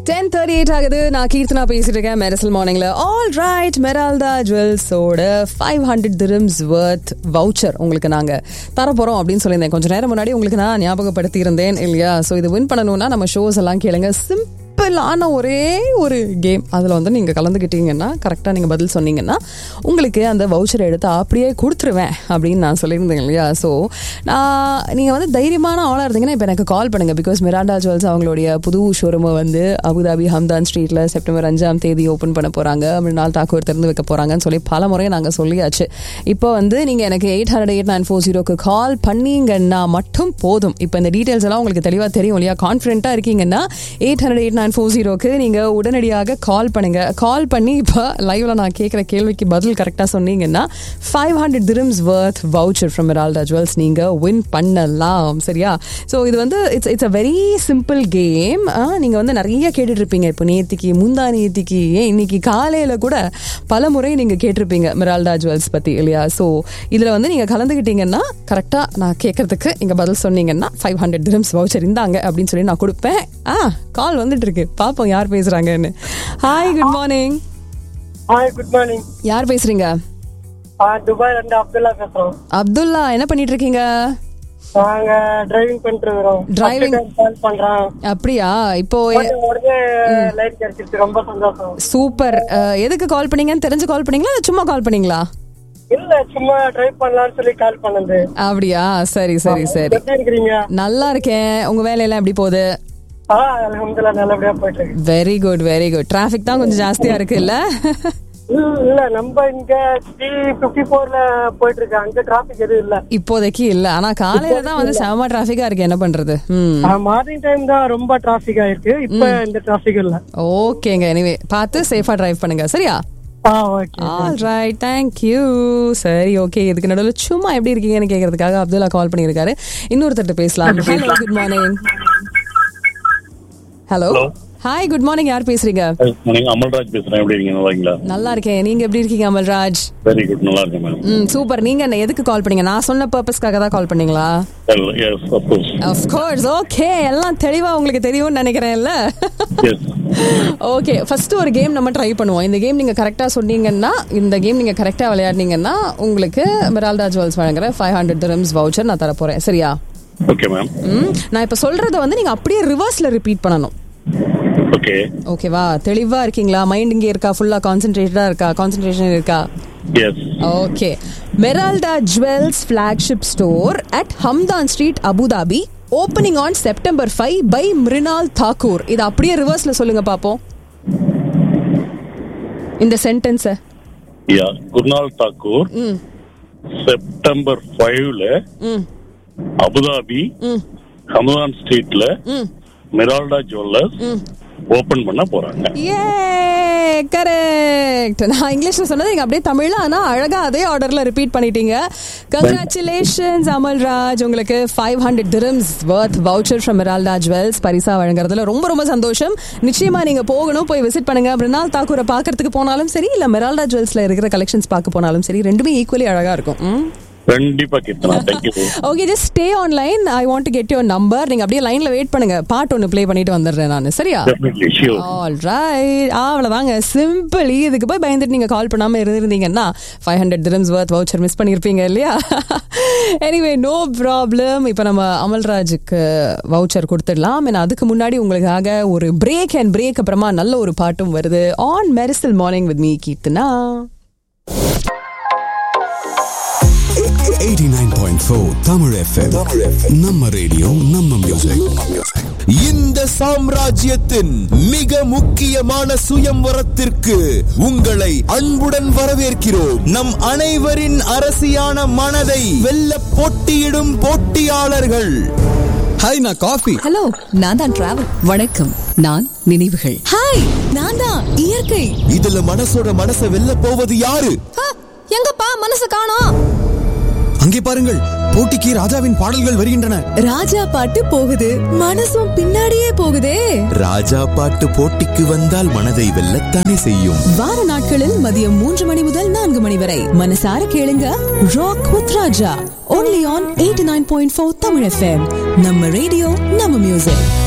Ten thirty eight ஆகுது நான் கீர்த்தனா பேசிட்டு இருக்கேன் மெரசல் மார்னிங்ல ஆல் ரைட் மெரால்டா ஜுவல்ஸோட five hundred dirhams worth voucher உங்களுக்கு நாங்க தரப்போறோம் அப்படின்னு சொல்லியிருந்தேன் கொஞ்சம் நேரம் முன்னாடி உங்களுக்கு நான் ஞாபகப்படுத்தி இருந்தேன் இல்லையா ஸோ இது வின் பண்ணணும்னா நம்ம ஷோஸ் எல்லாம் கேளுங்க சிம்பிளான ஒரே ஒரு கேம் அதில் வந்து நீங்கள் கலந்துக்கிட்டீங்கன்னா கரெக்டாக நீங்கள் பதில் சொன்னீங்கன்னா உங்களுக்கு அந்த வவுச்சரை எடுத்து அப்படியே கொடுத்துருவேன் அப்படின்னு நான் சொல்லியிருந்தேன் இல்லையா ஸோ நான் நீங்கள் வந்து தைரியமான ஆளாக இருந்தீங்கன்னா இப்போ எனக்கு கால் பண்ணுங்கள் பிகாஸ் மிராண்டா ஜுவல்ஸ் அவங்களுடைய புது ஷோரூமை வந்து அபுதாபி ஹம்தான் ஸ்ட்ரீட்டில் செப்டம்பர் அஞ்சாம் தேதி ஓப்பன் பண்ண போகிறாங்க மிருநாள் தாக்கூர் திறந்து வைக்க போகிறாங்கன்னு சொல்லி பல முறை நாங்கள் சொல்லியாச்சு இப்போ வந்து நீங்கள் எனக்கு eight hundred eight nine four ஜீரோக்கு கால் பண்ணீங்கன்னா மட்டும் போதும் இப்போ இந்த டீட்டெயில்ஸ் எல்லாம் உங்களுக்கு தெளிவாக தெரியும் இல்லையா கான்ஃபிடென்ட்டாக இருக்கீங்கன்னா eight hundred eight nine four ஜீரோக்கு நீங்கள் உடனடியாக கால் பண்ணுங்க கால் பண்ணி இப்போ லைவ்ல நான் கேட்குற கேள்விக்கு பதில் கரெக்டாக சொன்னீங்கன்னா five hundred dirhams worth voucher from Meralda jewels நீங்கள் வின் பண்ணலாம் சரியா ஸோ இது வந்து it's it's a very simple game நீங்கள் வந்து நிறைய கேட்டுட்டு இருப்பீங்க இப்போ நேத்திக்கு முந்தா நேத்திக்கு ஏன் இன்னைக்கு காலையில் கூட பல முறை நீங்கள் கேட்டிருப்பீங்க மிரால்டா ஜுவல்ஸ் பற்றி இல்லையா ஸோ இதில் வந்து நீங்கள் கலந்துக்கிட்டீங்கன்னா கரெக்டாக நான் கேட்கறதுக்கு நீங்கள் பதில் சொன்னீங்கன்னா ஃபைவ் ஹண்ட்ரட் திரம்ஸ் வவுச்சர் இந்தாங்க அப்படின்னு சொல்லி நான் கொடுப்பேன் ஆ கால் வந்துட்டு இருக்கு பார்ப்போம் யார் பேசுறாங்கன்னு hi good morning hi good morning யார் பேசுறீங்க துபாய்ல இருந்து அப்துல்லா பேசுறோம் அப்துல்லா என்ன பண்ணிட்டு இருக்கீங்க நாங்க டிரைவிங் பண்ணிட்டு இருக்கிறோம் Driving. கால் பண்றோம் அப்படியா இப்போ உடனே உடனே லைட் கிடைச்சிருச்சு ரொம்ப சந்தோஷம் சூப்பர் அஹ், எதுக்கு கால் பண்ணீங்கன்னு தெரிஞ்சு கால் பண்ணீங்களா இல்ல சும்மா கால் பண்ணீங்களா இல்ல சும்மா டிரைவ் பண்ணலாம்னு சொல்லி கால் பண்ணது அப்படியா சரி சரி சரி எப்படி இருக்கிறீங்க நல்லா இருக்கேன் உங்க வேலையெல்லாம் எப்படி போகுது ஆ அல்ஹம்துலில்லாஹ் நல்லபடியா போயிட்டு இருக்கு very good very good traffic தான் கொஞ்சம் ஜாஸ்தியா இருக்கு இல்ல இல்ல, இல்ல நம்ம இங்க த்ரீ பிப்டி போர்ல போயிட்டு இருக்கு அங்க டிராபிக் எதுவும் இல்ல இப்போதைக்கு இல்ல ஆனா காலையில தான் வந்து செம டிராஃபிக்கா இருக்கு என்ன பண்றது ம் மார்னிங் டைம் தான் ரொம்ப டிராபிக் ஆயிருக்கு இப்ப இந்த டிராபிக் இல்ல ஓகேங்க எனிவே பார்த்து சேஃபா டிரைவ் பண்ணுங்க சரியா ah okay all right thank you சரி ஓகே இதுக்கு நடுவில் சும்மா எப்படி இருக்கீங்கன்னு கேட்கறதுக்காக அப்துல்லா கால் பண்ணியிருக்காரு இன்னொருத்தட்ட பேசலாம் hello good morning hello Hello. Hi good morning யார் பேசுறீங்க நீங்க அமல்ராஜ் பேசுறேன் எப்படி இருக்கீங்க நல்லா இருக்கீங்களா நல்லா இருக்கேன் நீங்க எப்படி இருக்கீங்க அமல்ராஜ் வெரி குட் நல்லா இருக்கேன் மேம் ம் சூப்பர் நீங்க என்ன எதுக்கு கால் பண்ணீங்க நான் சொன்ன பர்பஸ்க்காக தான் கால் பண்ணீங்களா yes of course of course okay எல்லாம் தெளிவா உங்களுக்கு தெரியும்னு நினைக்கிறேன்ல எஸ் ஓகே ஃபர்ஸ்ட் ஒரு கேம் நம்ம ட்ரை பண்ணுவோம் இந்த கேம் நீங்க கரெக்டா சொன்னீங்கன்னா இந்த கேம் நீங்க கரெக்டா விளையாடுனீங்கன்னா உங்களுக்கு மிரால்டா ஜுவல்ஸ் வழங்குற ஃபைவ் ஹண்ட்ரட் திரம்ஸ் வவுச்சர் நான் தர போறேன் சரியா ஓகே மேம் ம் நான் இப்ப சொல்றத வந்து நீங்க அப்படியே ரிவர்ஸ்ல ரிப்பீட் பண்ணணும் ஓகே ஓகேவா தெளிவா இருக்கீங்களா மைண்ட் இங்கே இருக்கா ஃபுல்லா கான்சென்ட்ரேட்டடா இருக்கா கான்சென்ட்ரேஷன் இருக்கா yes okay Meralda jewels flagship store at Hamdan street Abu Dhabi opening on September five by Mrunal Thakur இது அப்படியே ரிவர்ஸ்ல சொல்லுங்க பாப்போம் இந்த சென்டென்ஸை யா குர்னால் தாக்கூர் ம் செப்டம்பர் ஃபைவ்ல ம் அபுதாபி ம் ஹமதான் ஸ்ட்ரீட்ல ம் மிரால்டா ஜுவல்லர்ஸ் ஓபன் பண்ண போறாங்க ஏ கரெக்ட் நான் இங்கிலீஷ்ல சொன்னது நீங்க அப்படியே தமிழ்ல ஆனா அழகா அதே ஆர்டர்ல ரிப்பீட் பண்ணிட்டீங்க கங்க்ராச்சுலேஷன்ஸ் அமல்ராஜ் உங்களுக்கு five hundred dirhams worth voucher from Meralda jewels பரிசா வழங்குறதுல ரொம்ப ரொம்ப சந்தோஷம் நிச்சயமா நீங்க போகணும் போய் விசிட் பண்ணுங்க மிருனால் தாக்கூரை பாக்குறதுக்கு போனாலும் சரி இல்ல மிரால்டா ஜுவல்ஸ்ல இருக்கிற கலெக்ஷன்ஸ் பார்க்க போனாலும் சரி ரெண்டுமே ஈக்குவலி அழகா இருக்கும் ம் கண்டிப்பா Keerthana thank you okay just stay online I want to get your number நீங்க அப்படியே லைன்ல வெயிட் பண்ணுங்க பாட்டு ஒன்று ப்ளே பண்ணிட்டு வந்துடுறேன் நான் சரியா டெஃபினெட்லி ஷியோர் ஆல் ரைட் அவ்வளோதாங்க சிம்பிள் இதுக்கு போய் பயந்துட்டு நீங்கள் கால் பண்ணாமல் இருந்திருந்தீங்கன்னா five hundred dirhams worth voucher miss பண்ணியிருப்பீங்க இல்லையா எனிவே நோ ப்ராப்ளம் இப்போ நம்ம அமல்ராஜுக்கு வவுச்சர் கொடுத்துடலாம் ஏன்னா அதுக்கு முன்னாடி உங்களுக்காக ஒரு பிரேக் அண்ட் பிரேக் அப்புறமா நல்ல ஒரு பாட்டும் வருது on Mersal morning with me Keerthana 89.4 Tamil FM. நம்ம ரேடியோ நம்ம மியூசிக் இந்த சாம்ராஜ்யத்தின் மிக முக்கியமான சுயம்வரத்திற்கு உங்களை அன்புடன் வரவேற்கிறோம் நம் அனைவரின் அரசியான மனதை வெல்ல போட்டியிடும் போட்டியாளர்கள் ஹாய் நான் காஃபி ஹலோ நான் தான் டிராவல் வணக்கம் நான் நினைவுகள் ஹாய் நான் தான் இயற்கை இதுல மனசோட மனசை வெல்ல போவது யாரு ஆ, எங்கப்பா மனசு காணோம் அங்கே பாருங்கள் போட்டிக்கு ராஜாவின் பாடல்கள் வருகின்றன ராஜா பாட்டு போகுது மனசும் பின்னாடியே போகுதே ராஜா பாட்டு போட்டிக்கு வந்தால் மனதை வெல்லத்தானே செய்யும் வார நாட்களில் மதியம் மூன்று மணி முதல் நான்கு மணி வரை மனசார கேளுங்க rock with Raja only on eighty nine point four Tamil FM நம்ம ரேடியோ நம்ம மியூசிக்